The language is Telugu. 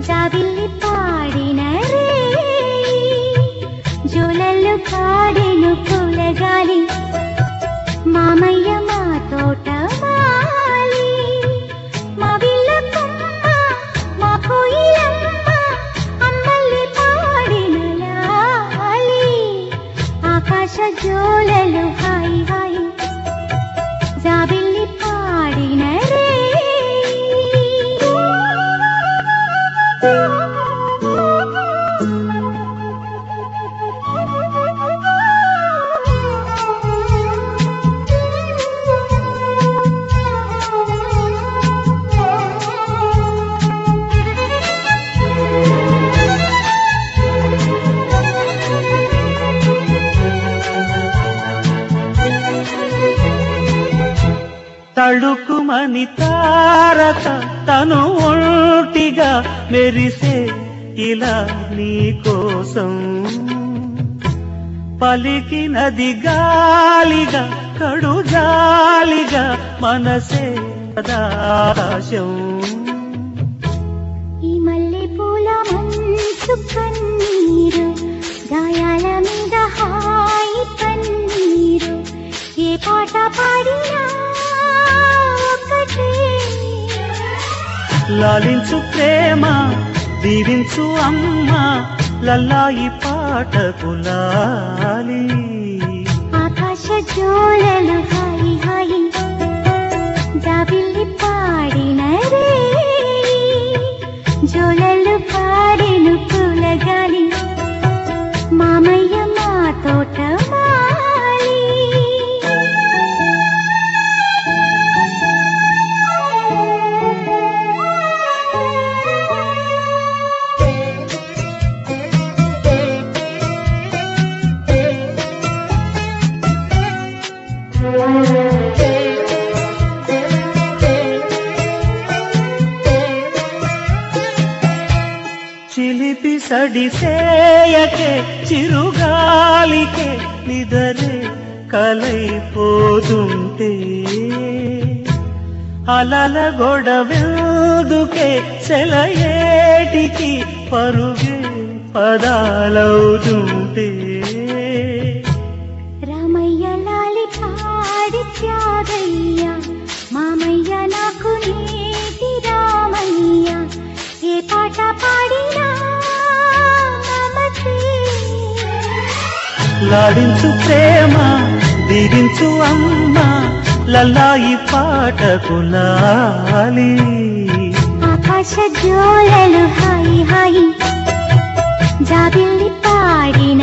జాబిల్లి పాడిన రే జోలలు పాడెను పూలగాలి మామయ్య మా తోట మాలి మా విల్ల కొమ్మ మా కోయిలమ్మ అమ్మల్లి పాడిన లాలి ఆకాశ జోలలు హాయి హాయి జాబిల్లి పాడిన రే తళుకుమని తారక తను ఒంటిగా మెరిసే ఇలా నీ కోసం పలికినది గాలిగా కడుజాలిగా మనసే దాశం ఈ మల్లె పూల మనసు కన్నీరు గాయాల మీద హాయి పన్నీరు ఏ పాట పాడినా ఒకటే లాలించు ప్రేమ దీవించు అమ్మ లల్లాయి పాటకు లాలి ఆకాశ జోలలు హాయి హాయి జాబిల్లి పాడిన రే జోలలు పాడిను పూలగాలి మామయ్య మా తోట మాలి చిలిపి సడిసేయకే చిరుగాలికే నిదరే కలైపోతుంటే అలల గొడవెందుకే సెలయేటికి పరుగే పదాలవుతుంటే రామయ్య లాలి పాడి త్యాగయ్య మామయ్య నాకు నేటి రామయ్య ఏ పాట పాడినా మమతే లాడించు ప్రేమ దిగించు అమ్మ లల్లాయి పాటకు లాలి ఆకాశ జోలలు హాయి హాయి జాబిల్లి పాడిన